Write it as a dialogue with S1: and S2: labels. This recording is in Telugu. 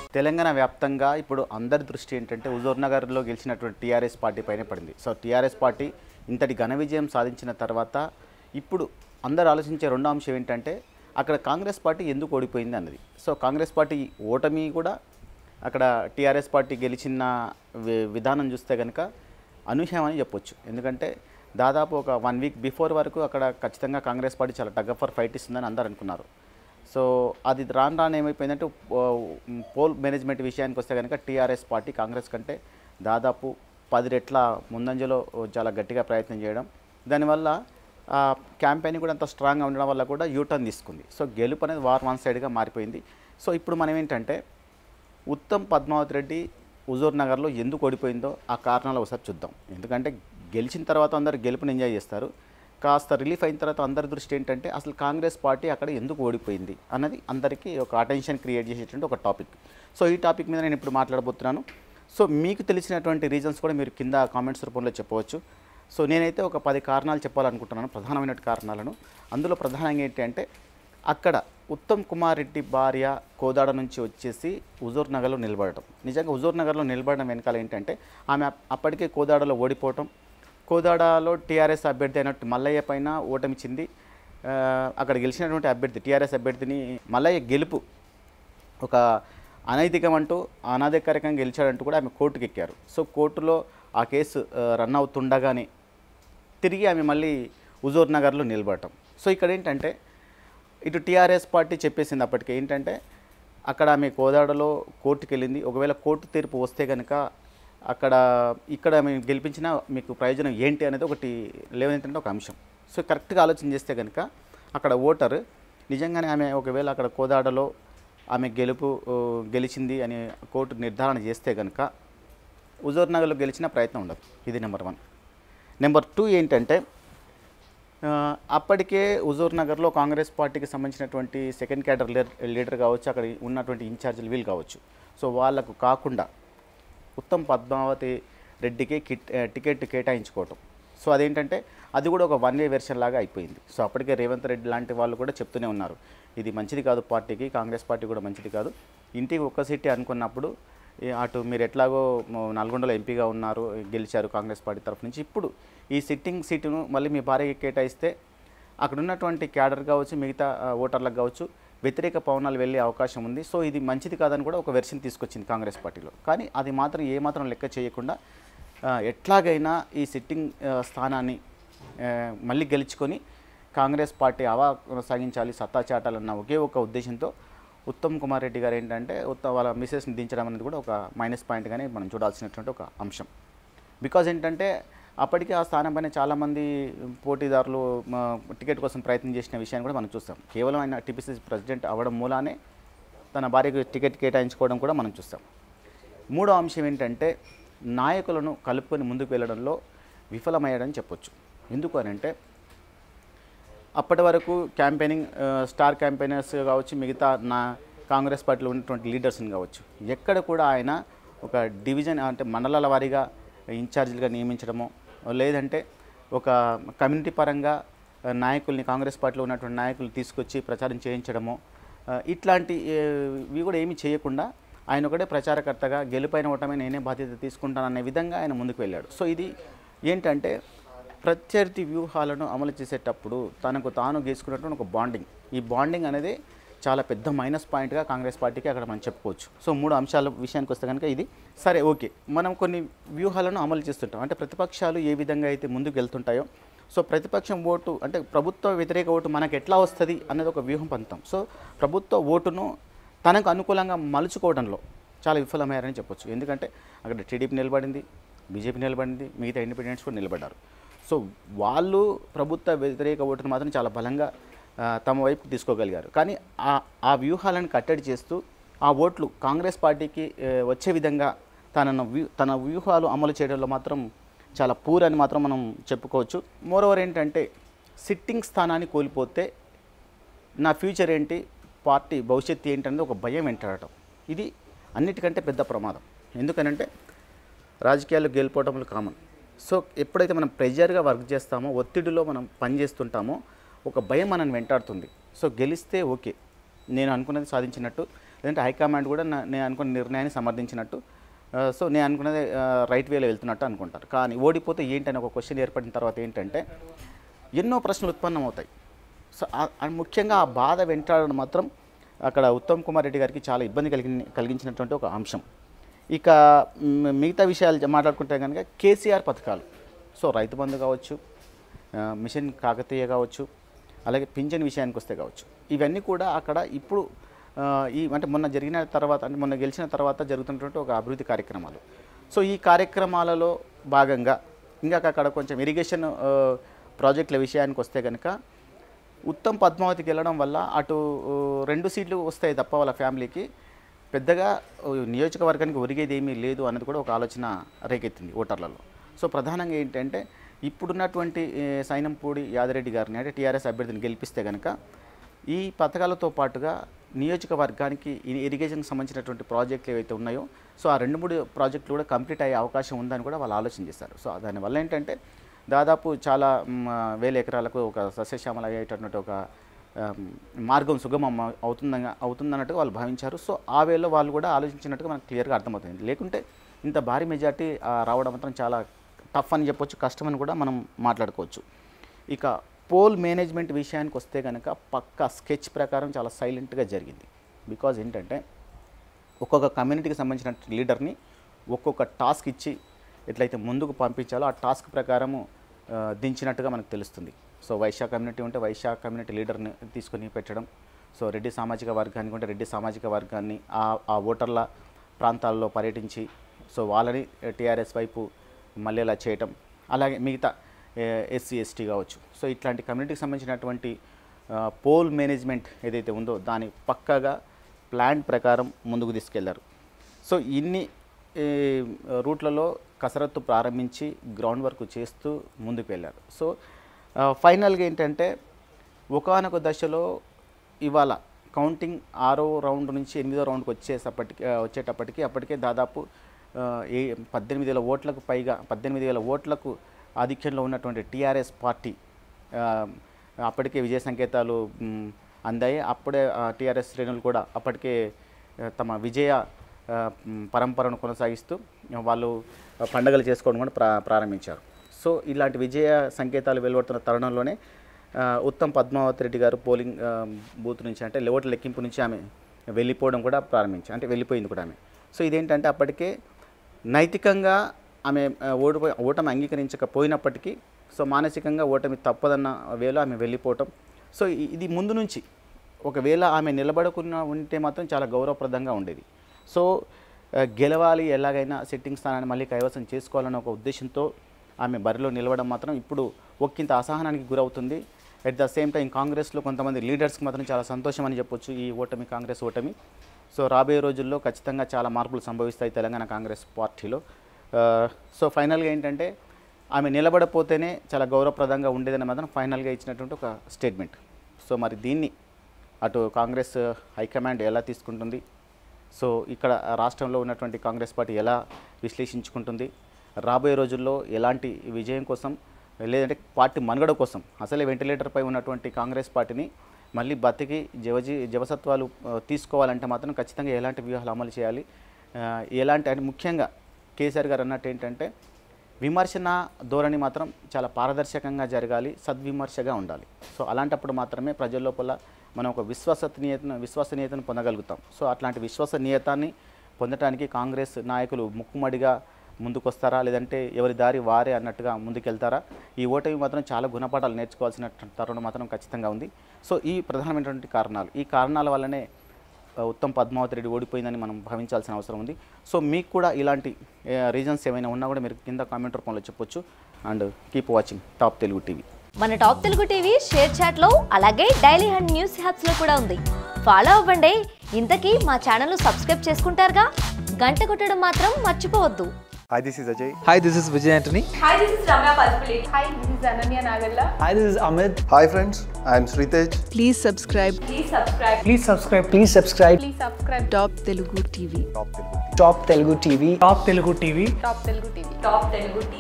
S1: తెలంగాణ వ్యాప్తంగా ఇప్పుడు అందరి దృష్టి ఏంటంటే హుజూర్ నగర్లో గెలిచినటువంటి టీఆర్ఎస్ పార్టీ పైన పడింది సో టీఆర్ఎస్ పార్టీ ఇంతటి ఘన విజయం సాధించిన తర్వాత ఇప్పుడు అందరు ఆలోచించే రెండో అంశం ఏంటంటే అక్కడ కాంగ్రెస్ పార్టీ ఎందుకు ఓడిపోయింది అన్నది సో కాంగ్రెస్ పార్టీ ఓటమి కూడా అక్కడ టీఆర్ఎస్ పార్టీ గెలిచిన వి- విధానం చూస్తే కనుక అనూహ్యమని చెప్పొచ్చు ఎందుకంటే దాదాపు ఒక వన్ వీక్ బిఫోర్ వరకు అక్కడ ఖచ్చితంగా కాంగ్రెస్ పార్టీ చాలా టగ్ ఫర్ ఫైట్ ఇస్తుందని అందరు అనుకున్నారు సో అది రాను రాను ఏమైపోయిందంటే ఓ, పోల్ మేనేజ్మెంట్ విషయానికి వస్తే కనుక టీఆర్ఎస్ పార్టీ కాంగ్రెస్ కంటే దాదాపు పది రెట్ల ముందంజలో చాలా గట్టిగా ప్రయత్నం చేయడం దానివల్ల ఆ క్యాంపెయిన్ కూడా అంత స్ట్రాంగ్గా ఉండడం వల్ల కూడా యూటర్న్ తీసుకుంది సో గెలుపు అనేది వార్ వన్ సైడ్గా మారిపోయింది సో ఇప్పుడు మనం ఏంటంటే ఉత్తమ్ పద్మావతి రెడ్డి హుజూర్ నగర్లో ఎందుకు ఓడిపోయిందో ఆ కారణాలు ఒకసారి చూద్దాం ఎందుకంటే గెలిచిన తర్వాత అందరు గెలుపుని ఎంజాయ్ చేస్తారు కాస్త రిలీఫ్ అయిన తర్వాత అందరి దృష్టి ఏంటంటే అసలు కాంగ్రెస్ పార్టీ అక్కడ ఎందుకు ఓడిపోయింది అన్నది అందరికీ ఒక అటెన్షన్ క్రియేట్ చేసేటువంటి ఒక టాపిక్ సో ఈ టాపిక్ మీద నేను ఇప్పుడు మాట్లాడబోతున్నాను సో మీకు తెలిసినటువంటి రీజన్స్ కూడా మీరు కింద కామెంట్స్ రూపంలో చెప్పవచ్చు సో నేనైతే ఒక పది కారణాలు చెప్పాలనుకుంటున్నాను ప్రధానమైన కారణాలను అందులో ప్రధానంగా ఏంటి అంటే అక్కడ ఉత్తమ్ కుమార్ రెడ్డి భార్య కోదాడ నుంచి వచ్చేసి హుజూర్ నగర్లో నిలబడటం నిజంగా హుజూర్ నగర్లో నిలబడడం వెనకాల ఏంటంటే ఆమె అప్- అప్పటికే కోదాడలో ఓడిపోవటం కోదాడలో టీఆర్ఎస్ అభ్యర్థి అయినట్టు మల్లయ్య పైన ఓటమిచ్చింది ఆ, అక్కడ గెలిచినటువంటి అభ్యర్థి టీఆర్ఎస్ అభ్యర్థిని మల్లయ్య గెలుపు ఒక అనైతికం అంటూ అనాధికారికంగా గెలిచాడంటూ కూడా ఆమె కోర్టుకు ఎక్కారు సో కోర్టులో ఆ కేసు ఆ, రన్ అవుతుండగానే తిరిగి ఆమె మళ్ళీ హుజూర్ నగర్లో నిలబడటం సో ఇక్కడ ఏంటంటే ఇటు టీఆర్ఎస్ పార్టీ చెప్పేసింది అప్పటికి ఏంటంటే అక్కడ ఆమె కోదాడలో కోర్టుకి వెళ్ళింది ఒకవేళ కోర్టు తీర్పు వస్తే కనుక అక్కడ ఇక్కడ మేము గెలిపించిన మీకు ప్రయోజనం ఏంటి అనేది ఒకటి లేవనెత్తంటే ఒక అంశం సో కరెక్ట్గా ఆలోచన చేస్తే కనుక అక్కడ ఓటర్ నిజంగానే ఆమె ఒకవేళ అక్కడ కోదాడలో ఆమె గెలుపు ఆ, గెలిచింది అని కోర్టు నిర్ధారణ చేస్తే కనుక హుజూర్ నగర్లో గెలిచిన ప్రయత్నం ఉండదు ఇది నెంబర్ వన్ నెంబర్ టూ ఏంటంటే ఆ, అప్పటికే హుజూర్ నగర్లో కాంగ్రెస్ పార్టీకి సంబంధించినటువంటి సెకండ్ క్యాడర్ లీడర్ కావచ్చు అక్కడ ఉన్నటువంటి ఇన్ఛార్జీలు వీళ్ళు కావచ్చు సో వాళ్ళకు కాకుండా ఉత్తమ్ పద్మావతి రెడ్డికి కిట్ ఆ, టికెట్ కేటాయించుకోవటం సో అదేంటంటే అది కూడా ఒక వన్ వే వెర్షన్ లాగా అయిపోయింది సో అప్పటికే రేవంత్ రెడ్డి లాంటి వాళ్ళు కూడా చెప్తూనే ఉన్నారు ఇది మంచిది కాదు పార్టీకి కాంగ్రెస్ పార్టీ కూడా మంచిది కాదు ఇంటికి ఒక్క సీటే అనుకున్నప్పుడు ఈ అటు మీరు ఎట్లాగో మ- నల్గొండలో ఎంపీగా ఉన్నారు గెలిచారు కాంగ్రెస్ పార్టీ తరఫు నుంచి ఇప్పుడు ఈ సిట్టింగ్ సీటును మళ్ళీ మీ భార్యకి కేటాయిస్తే అక్కడ ఉన్నటువంటి క్యాడర్ కావచ్చు మిగతా ఆ, ఓటర్లకు కావచ్చు వ్యతిరేక పవనాలు వెళ్ళే అవకాశం ఉంది సో ఇది మంచిది కాదని కూడా ఒక వెర్షన్ తీసుకొచ్చింది కాంగ్రెస్ పార్టీలో కానీ అది మాత్రం ఏమాత్రం లెక్క చేయకుండా ఆ, ఎట్లాగైనా ఈ సిట్టింగ్ ఆ, స్థానాన్ని ఆ, మళ్ళీ గెలుచుకొని కాంగ్రెస్ పార్టీ అవా కొనసాగించాలి సత్తా చాటాలన్న ఒకే ఒక ఉద్దేశంతో ఉత్తమ్ కుమార్ రెడ్డి గారు ఏంటంటే ఉత్త వాళ్ళ మిసెస్ని దించడం అనేది కూడా ఒక మైనస్ పాయింట్గానే మనం చూడాల్సినటువంటి ఒక అంశం బికాజ్ ఏంటంటే అప్పటికే ఆ స్థానం పైన చాలామంది పోటీదారులు మా, టికెట్ కోసం ప్రయత్నం చేసిన విషయాన్ని కూడా మనం చూస్తాం కేవలం ఆయన టీపీసీసీ ప్రెసిడెంట్ అవ్వడం మూలానే తన భార్యకు టికెట్ కేటాయించుకోవడం కూడా మనం చూస్తాం మూడో అంశం ఏంటంటే నాయకులను కలుపుకొని ముందుకు వెళ్ళడంలో విఫలమయ్యాడని చెప్పొచ్చు ఎందుకు అని అంటే అప్పటి వరకు క్యాంపెయినింగ్ ఆ, స్టార్ క్యాంపెయినర్స్ కావచ్చు మిగతా నా కాంగ్రెస్ పార్టీలో ఉన్నటువంటి లీడర్స్ని కావచ్చు ఎక్కడ కూడా ఆయన ఒక డివిజన్ అంటే మండలాల వారీగా ఇన్ఛార్జీలుగా నియమించడమో లేదంటే ఒక కమ్యూనిటీ పరంగా ఆ, నాయకుల్ని కాంగ్రెస్ పార్టీలో ఉన్నటువంటి నాయకులు తీసుకొచ్చి ప్రచారం చేయించడమో ఆ, ఇట్లాంటి ఏ, ఇవి కూడా ఏమీ చేయకుండా ఆయన ఒకటే ప్రచారకర్తగా గెలుపైన ఓటమే నేనే బాధ్యత తీసుకుంటాననే విధంగా ఆయన ముందుకు వెళ్ళాడు సో ఇది ఏంటంటే ప్రత్యర్థి వ్యూహాలను అమలు చేసేటప్పుడు తనకు తాను గీసుకున్నటువంటి ఒక బాండింగ్ ఈ బాండింగ్ అనేది చాలా పెద్ద మైనస్ పాయింట్గా కాంగ్రెస్ పార్టీకి అక్కడ మనం చెప్పుకోవచ్చు సో మూడు అంశాల విషయానికి వస్తే కనుక ఇది సరే ఓకే మనం కొన్ని వ్యూహాలను అమలు చేస్తుంటాం అంటే ప్రతిపక్షాలు ఏ విధంగా అయితే ముందుకు వెళ్తుంటాయో సో ప్రతిపక్షం ఓటు అంటే ప్రభుత్వ వ్యతిరేక ఓటు మనకు ఎట్లా వస్తుంది అనేది ఒక వ్యూహం పొందుతాం సో ప్రభుత్వ ఓటును తనకు అనుకూలంగా మలుచుకోవడంలో చాలా విఫలమయ్యారని చెప్పొచ్చు ఎందుకంటే అక్కడ టీడీపీ నిలబడింది బీజేపీ నిలబడింది మిగతా ఇండిపెండెంట్స్ కూడా నిలబడ్డారు సో వాళ్ళు ప్రభుత్వ వ్యతిరేక ఓటును మాత్రం చాలా బలంగా ఆ, తమ వైపు తీసుకోగలిగారు కానీ ఆ ఆ వ్యూహాలను కట్టడి చేస్తూ ఆ ఓట్లు కాంగ్రెస్ పార్టీకి ఏ, వచ్చే విధంగా తన వ్యూ తన వ్యూహాలు అమలు చేయడంలో మాత్రం చాలా పూర్ అని మాత్రం మనం చెప్పుకోవచ్చు మోరోవర్ ఏంటంటే సిట్టింగ్ స్థానాన్ని కోల్పోతే నా ఫ్యూచర్ ఏంటి పార్టీ భవిష్యత్తు ఏంటి అనేది ఒక భయం వెంటాడటం ఇది అన్నిటికంటే పెద్ద ప్రమాదం ఎందుకనంటే రాజకీయాల్లో గెలిపోవటంలో కామన్ సో ఎప్పుడైతే మనం ప్రెజర్గా వర్క్ చేస్తామో ఒత్తిడిలో మనం పనిచేస్తుంటామో ఒక భయం మనల్ని వెంటాడుతుంది సో గెలిస్తే ఓకే నేను అనుకున్నది సాధించినట్టు లేదంటే హైకమాండ్ కూడా నా- నేను అనుకున్న నిర్ణయాన్ని సమర్థించినట్టు ఆ, సో నేను అనుకున్నది ఆ, రైట్ వేలో వెళ్తున్నట్టు అనుకుంటారు కానీ ఓడిపోతే ఏంటని ఒక క్వశ్చన్ ఏర్పడిన తర్వాత ఏంటంటే ఎన్నో ప్రశ్నలు ఉత్పన్నమవుతాయి సో ఆ- ఆ ముఖ్యంగా ఆ బాధ వెంటాడడం మాత్రం అక్కడ ఉత్తమ్ కుమార్ రెడ్డి గారికి చాలా ఇబ్బంది కలిగి కలిగించినటువంటి ఒక అంశం ఇక మ్, మిగతా విషయాలు మాట్లాడుకుంటే కనుక కేసీఆర్ పథకాలు సో రైతు బంధు కావచ్చు ఆ, మిషన్ కాకతీయ కావచ్చు అలాగే పింఛన్ విషయానికి వస్తే కావచ్చు ఇవన్నీ కూడా అక్కడ ఇప్పుడు ఆ, ఈ అంటే మొన్న జరిగిన తర్వాత అంటే మొన్న గెలిచిన తర్వాత జరుగుతున్నటువంటి ఒక అభివృద్ధి కార్యక్రమాలు సో ఈ కార్యక్రమాలలో భాగంగా ఇంకా అక్కడ కొంచెం ఇరిగేషన్ ఆ, ప్రాజెక్టుల విషయానికి వస్తే కనుక ఉత్తమ్ పద్మావతికి వెళ్ళడం వల్ల అటు ఊ, రెండు సీట్లు వస్తాయి తప్ప వాళ్ళ ఫ్యామిలీకి పెద్దగా ఊ, నియోజకవర్గానికి ఒరిగేది ఏమీ లేదు అన్నది కూడా ఒక ఆలోచన రేకెత్తింది ఓటర్లలో సో ప్రధానంగా ఏంటంటే ఇప్పుడున్నటువంటి ఏ, సైనంపూడి యాదిరెడ్డి గారిని అంటే టీఆర్ఎస్ అభ్యర్థిని గెలిపిస్తే కనుక ఈ పథకాలతో పాటుగా నియోజకవర్గానికి ఈ ఇరిగేషన్కి సంబంధించినటువంటి ప్రాజెక్టులు ఏవైతే ఉన్నాయో సో ఆ రెండు మూడు ప్రాజెక్టులు కూడా కంప్లీట్ అయ్యే అవకాశం ఉందని కూడా వాళ్ళు ఆలోచన చేశారు సో దానివల్ల ఏంటంటే దాదాపు చాలా మ్, వేల ఎకరాలకు ఒక సస్యశ్యామల అయ్యేటటువంటి ఒక ఆమ్, మార్గం సుగమం అవుతుందని అవుతుందన్నట్టుగా వాళ్ళు భావించారు సో ఆ వేలో వాళ్ళు కూడా ఆలోచించినట్టుగా మనకు క్లియర్గా అర్థమవుతుంది లేకుంటే ఇంత భారీ మెజార్టీ ఆ, రావడం మాత్రం చాలా టఫ్ అని చెప్పొచ్చు కష్టమని కూడా మనం మాట్లాడుకోవచ్చు ఇక పోల్ మేనేజ్మెంట్ విషయానికి వస్తే కనుక పక్క స్కెచ్ ప్రకారం చాలా సైలెంట్గా జరిగింది బికాజ్ ఏంటంటే ఒక్కొక్క కమ్యూనిటీకి సంబంధించిన లీడర్ని ఒక్కొక్క టాస్క్ ఇచ్చి ఎట్లయితే ముందుకు పంపించాలో ఆ టాస్క్ ప్రకారము ఆ, దించినట్టుగా మనకు తెలుస్తుంది సో వైశ్య కమ్యూనిటీ ఉంటే వైశ్య కమ్యూనిటీ లీడర్ని తీసుకొని పెట్టడం సో రెడ్డి సామాజిక వర్గానికి ఉంటే రెడ్డి సామాజిక వర్గాన్ని ఆ ఆ ఓటర్ల ప్రాంతాల్లో పర్యటించి సో వాళ్ళని టీఆర్ఎస్ వైపు మళ్ళీలా చేయటం అలాగే మిగతా ఎస్సీ ఎస్టీ కావచ్చు సో ఇట్లాంటి కమ్యూనిటీకి సంబంధించినటువంటి ఆ, పోల్ మేనేజ్మెంట్ ఏదైతే ఉందో దాని పక్కాగా ప్లాన్ ప్రకారం ముందుకు తీసుకెళ్లారు సో ఇన్ని ఏ, రూట్లలో కసరత్తు ప్రారంభించి గ్రౌండ్ వర్క్ చేస్తూ ముందుకు వెళ్ళారు సో ఆ, ఫైనల్గా ఏంటంటే ఒకానొక దశలో ఇవాళ కౌంటింగ్ ఆరో రౌండ్ నుంచి ఎనిమిదో రౌండ్కి వచ్చేసప్పటికి ఆ, వచ్చేటప్పటికి అప్పటికే దాదాపు ఆ, ఏ పద్దెనిమిది వేల ఓట్లకు పైగా పద్దెనిమిది వేల ఓట్లకు ఆధిక్యంలో ఉన్నటువంటి టీఆర్ఎస్ పార్టీ ఆ, అప్పటికే విజయ సంకేతాలు మ్, అందాయి అప్పుడే టీఆర్ఎస్ శ్రేణులు కూడా అప్పటికే ఆ, తమ విజయ ఆ, మ్, పరంపరను కొనసాగిస్తూ వాళ్ళు ఆ, పండగలు చేసుకోవడం కూడా ప్రా ప్రారంభించారు సో ఇలాంటి విజయ సంకేతాలు వెలువడుతున్న తరుణంలోనే ఆ, ఉత్తమ్ పద్మావతి రెడ్డి గారు పోలింగ్ ఆ, బూత్ నుంచి అంటే ఓట్ల లెక్కింపు నుంచి ఆమె వెళ్ళిపోవడం కూడా ప్రారంభించారు అంటే వెళ్ళిపోయింది కూడా ఆమె సో ఇదేంటంటే అప్పటికే నైతికంగా ఆమె ఆ, ఓడిపోయి ఓటమి అంగీకరించకపోయినప్పటికీ సో మానసికంగా ఓటమి తప్పదన్న వేలో ఆమె వెళ్ళిపోవటం సో ఇ- ఇది ముందు నుంచి ఒకవేళ ఆమె నిలబడకున్న ఉంటే మాత్రం చాలా గౌరవప్రదంగా ఉండేది సో ఆ, గెలవాలి ఎలాగైనా సిట్టింగ్ స్థానాన్ని మళ్ళీ కైవసం చేసుకోవాలన్న ఒక ఉద్దేశంతో ఆమె బరిలో నిలవడం మాత్రం ఇప్పుడు ఒక్కింత అసహనానికి గురవుతుంది అట్ ద సేమ్ టైం కాంగ్రెస్లో కొంతమంది లీడర్స్కి మాత్రం చాలా సంతోషం అని చెప్పొచ్చు ఈ ఓటమి కాంగ్రెస్ ఓటమి సో రాబోయే రోజుల్లో ఖచ్చితంగా చాలా మార్పులు సంభవిస్తాయి తెలంగాణ కాంగ్రెస్ పార్టీలో ఆ, సో ఫైనల్గా ఏంటంటే ఆమె నిలబడపోతేనే చాలా గౌరవప్రదంగా ఉండేదని మాత్రం ఫైనల్గా ఇచ్చినటువంటి ఒక స్టేట్మెంట్ సో మరి దీన్ని అటు కాంగ్రెస్ హైకమాండ్ ఎలా తీసుకుంటుంది సో ఇక్కడ రాష్ట్రంలో ఉన్నటువంటి కాంగ్రెస్ పార్టీ ఎలా విశ్లేషించుకుంటుంది రాబోయే రోజుల్లో ఎలాంటి విజయం కోసం లేదంటే పార్టీ మనుగడ కోసం అసలే వెంటిలేటర్పై ఉన్నటువంటి కాంగ్రెస్ పార్టీని మళ్ళీ బతికి జవజీ జవసత్వాలు ఆ, తీసుకోవాలంటే మాత్రం ఖచ్చితంగా ఎలాంటి వ్యూహాలు అమలు చేయాలి ఆ, ఎలాంటి అంటే ముఖ్యంగా కేసీఆర్ గారు అన్నట్టు ఏంటంటే విమర్శన ధోరణి మాత్రం చాలా పారదర్శకంగా జరగాలి సద్విమర్శగా ఉండాలి సో అలాంటప్పుడు మాత్రమే ప్రజల లోపల మనం ఒక విశ్వసనీయతను విశ్వసనీయతను పొందగలుగుతాం సో అట్లాంటి విశ్వసనీయతాన్ని పొందడానికి కాంగ్రెస్ నాయకులు ముక్కుమడిగా ముందుకొస్తారా లేదంటే ఎవరి దారి వారే అన్నట్టుగా ముందుకెళ్తారా ఈ ఓటమి మాత్రం చాలా గుణపాఠాలు నేర్చుకోవాల్సిన తరుణం మాత్రం ఖచ్చితంగా ఉంది సో ఈ ప్రధానమైనటువంటి కారణాలు ఈ కారణాల వల్లనే ఆ, ఉత్తమ్ పద్మావతి రెడ్డి ఓడిపోయిందని మనం భావించాల్సిన అవసరం ఉంది సో మీకు కూడా ఇలాంటి రీజన్స్ ఏమైనా ఉన్నా కూడా మీరు కింద కామెంట్ రూపంలో చెప్పొచ్చు and keep watching top Telugu TV
S2: మన top Telugu TV ShareChat లో అలాగే డైలీ హండ్ న్యూస్ హ్యాప్స్ లో కూడా ఉంది ఫాలో అవ్వండి ఇంతకీ మా ఛానల్ సబ్స్క్రైబ్ చేసుకుంటారుగా గంట కొట్టడం మాత్రం మర్చిపోవద్దు
S3: Hi, this is Ajay.
S4: Hi, this is Vijay Antony.
S5: Hi, this is Ramya Palpulate. Hi, this is Ananya Nagalla.
S4: Hi, this is Amit.
S3: Hi, friends. I am Sritej.
S6: Please subscribe
S5: Please subscribe.
S4: Please subscribe. Please subscribe.
S5: Please subscribe.
S6: Top Telugu TV.
S3: Top Telugu.
S4: Top Telugu TV. Top Telugu TV.
S5: Top Telugu TV. Top Telugu TV.